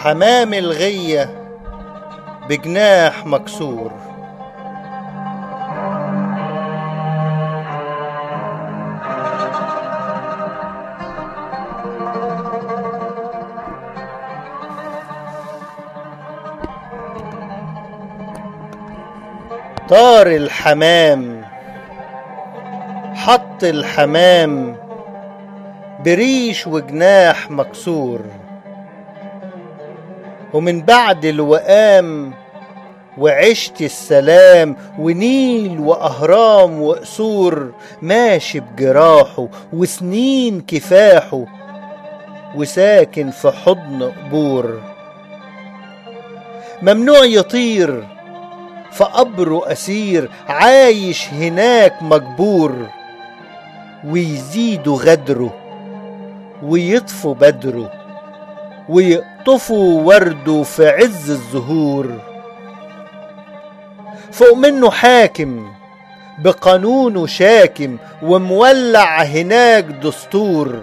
حمام الغية بجناح مكسور طار الحمام حط الحمام بريش وجناح مكسور ومن بعد الوئام وعشت السلام ونيل وأهرام وقصور ماشي بجراحه وسنين كفاحه وساكن في حضن قبور ممنوع يطير فقبره أسير عايش هناك مجبور ويزيدوا غدره ويطفوا بدره ويقطفوا ورده في عز الزهور فوق منه حاكم بقانونه شاكم ومولع هناك دستور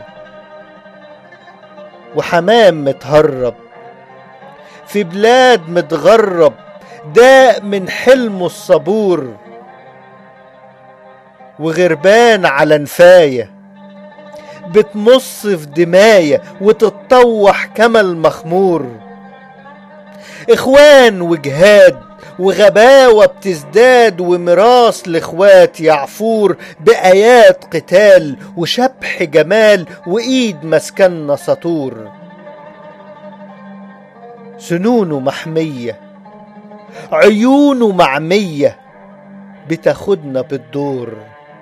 وحمام متهرب في بلاد متغرب داء من حلمه الصبور وغربان على نفاية بتمص في دماية وتتطوح كما المخمور اخوان وجهاد وغباوة بتزداد وميراث لاخوات يعفور بآيات قتال وشبح جمال وإيد مسكنة سطور سنونه محميه عيونه معمية بتاخدنا بالدور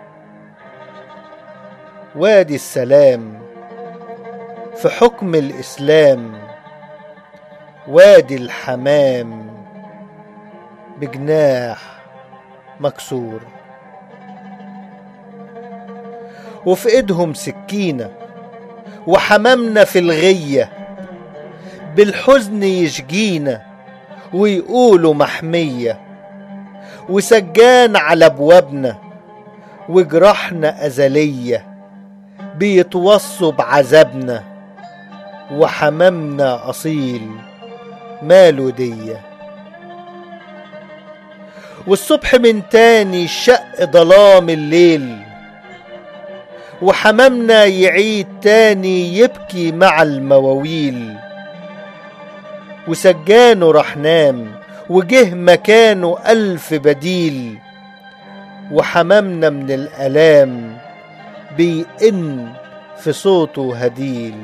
وادي السلام في حكم الإسلام وادي الحمام بجناح مكسور وفي ايدهم سكينة وحمامنا في الغية بالحزن يشجينا ويقولوا محمية وسجان على ابوابنا وجراحنا أزلية بيتوصوا بعذابنا وحمامنا أصيل ماله دية والصبح من تاني شق ظلام الليل وحمامنا يعيد تاني يبكي مع المواويل وسجانه راح نام وجه مكانه ألف بديل وحمامنا من الألام بيئن في صوته هديل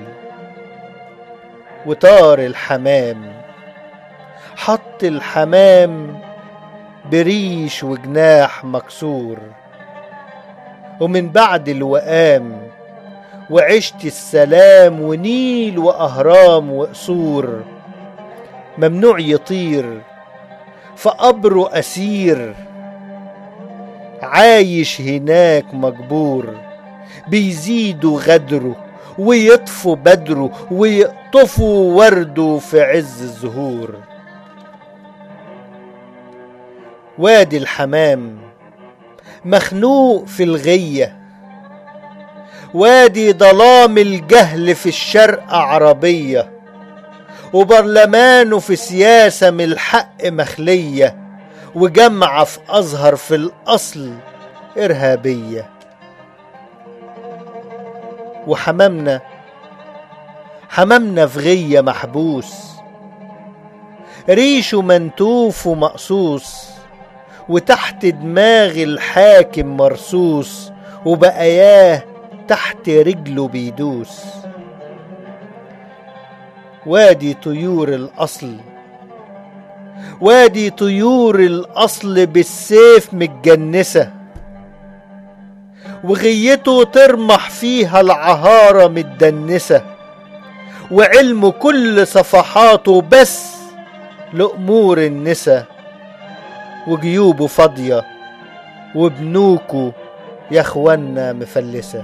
وطار الحمام حط الحمام بريش وجناح مكسور ومن بعد الوئام وعشت السلام ونيل وأهرام وقصور ممنوع يطير فقبره أسير عايش هناك مجبور بيزيدوا غدره ويطفوا بدره ويقطفوا ورده في عز الزهور وادي الحمام مخنوق في الغية وادي ظلام الجهل في الشرق عربيه وبرلمانه في سياسة من الحق مخلية وجامعة في أزهر في الأصل إرهابية وحمامنا حمامنا في غية محبوس ريشه منتوف ومقصوص وتحت دماغ الحاكم مرصوص وبقاياه تحت رجله بيدوس وادي طيور الأصل وادي طيور الأصل بالسيف متجنسة وغيته ترمح فيها العهارة متدنسة وعلم كل صفحاته بس لأمور النسا وجيوبه فاضية وبنوكه يا اخوانا مفلسه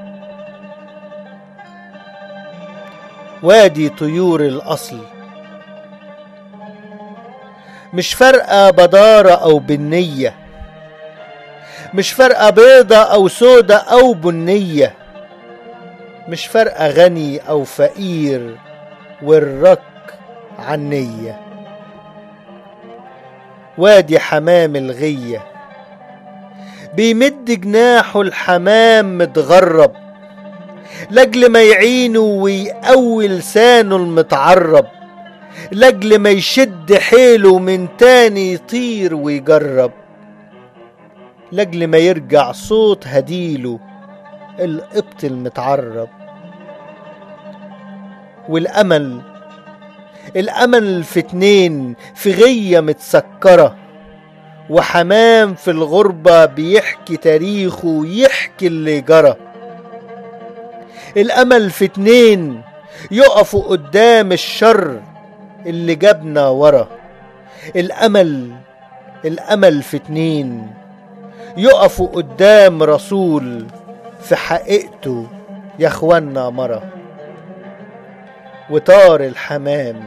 وادي طيور الأصل مش فارقة بدارة أو بنية مش فارقة بيضة أو سودة أو بنية مش فارقة غني أو فقير والرك عنية وادي حمام الغية بيمد جناحه الحمام متغرب لاجل ما يعينه ويقوي لسانه المتعرب لاجل ما يشد حيله من تاني يطير ويجرب لاجل ما يرجع صوت هديله القبط المتعرب والأمل الأمل في اتنين في غية متسكرة وحمام في الغربة بيحكي تاريخه ويحكي اللي جرى الأمل في اتنين يقفوا قدام الشر اللي جابنا ورا الأمل الأمل في اتنين يقفوا قدام رسول في حقيقته يا اخوانا مرة وطار الحمام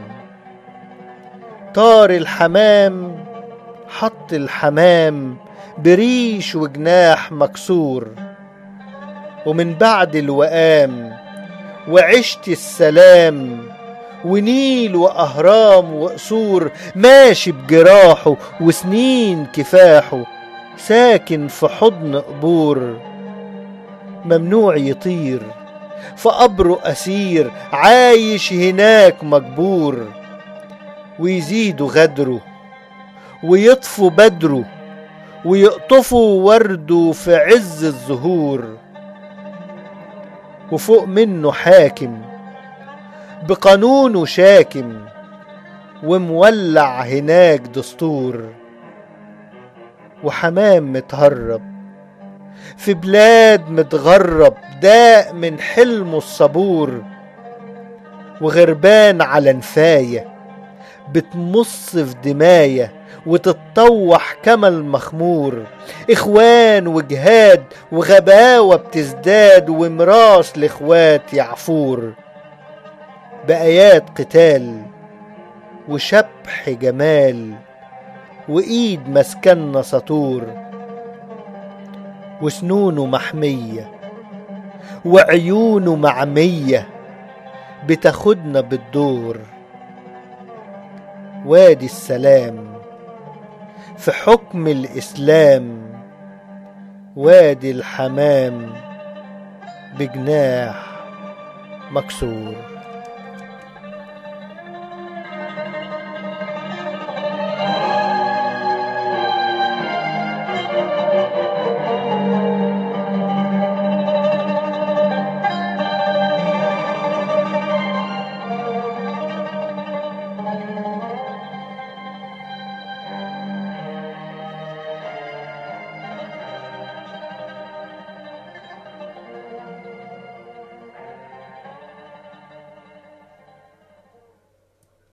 طار الحمام حط الحمام بريش وجناح مكسور ومن بعد الوئام وعشت السلام ونيل وأهرام وقصور ماشي بجراحه وسنين كفاحه ساكن في حضن قبور ممنوع يطير في قبره أسير عايش هناك مجبور ويزيدوا غدره ويطفوا بدره ويقطفوا ورده في عز الزهور وفوق منه حاكم بقانونه شاكم ومولع هناك دستور وحمام متهرب في بلاد متغرب داق من حلمه الصبور وغربان على نفاية بتمص في دماية وتتطوح كما المخمور اخوان وجهاد وغباوة بتزداد ومراس لاخوات يعفور بآيات قتال وشبح جمال وإيد مسكنا سطور وسنونه محمية وعيونه معمية بتاخدنا بالدور وادي السلام في حكم الإسلام وادي الحمام بجناح مكسور